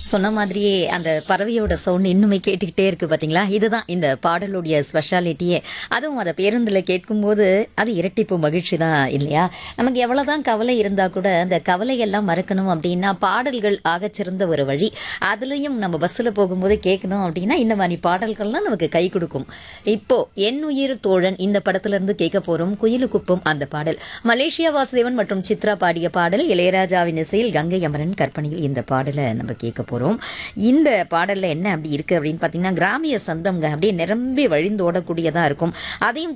சொன்ன மாதிரியே அந்த பறவையோட சவுண்ட் இன்னுமே கேட்டுக்கிட்டே இருக்கு பாத்தீங்களா இதுதான் இந்த பாடலுடைய ஸ்பெஷாலிட்டியே அதுவும் அதை பேருந்துல கேட்கும்போது அது இரட்டிப்பு மகிழ்ச்சி தான் இல்லையா நமக்கு எவ்வளவுதான் கவலை இருந்தா கூட அந்த கவலையெல்லாம் மறக்கணும் அப்படின்னா பாடல்கள் ஆகச்சிறந்த ஒரு வழி அதுலயும் நம்ம பஸ்ல போகும்போது கேட்கணும் அப்படின்னா இந்த மாதிரி பாடல்கள்லாம் நமக்கு கை கொடுக்கும் இப்போ என் உயிர் தோழன் இந்த படத்துல இருந்து கேட்க போறோம் குயிலுக்குப்பம் அந்த பாடல் மலேசியா வாசுதேவன் மற்றும் சித்ரா பாடிய பாடல் இளையராஜாவின் இசையில் கங்கை அமரன் கற்பனையில் இந்த பாடலை நம்ம கேட்க போறோம் இந்த பாடல்ல என்ன அப்படி இருக்கு அப்படின்னு பாத்தீங்கன்னா கிராமிய சந்தம்ங்க அப்படியே நிரம்பி வழிந்தோடக்கூடியதா இருக்கும் அதையும்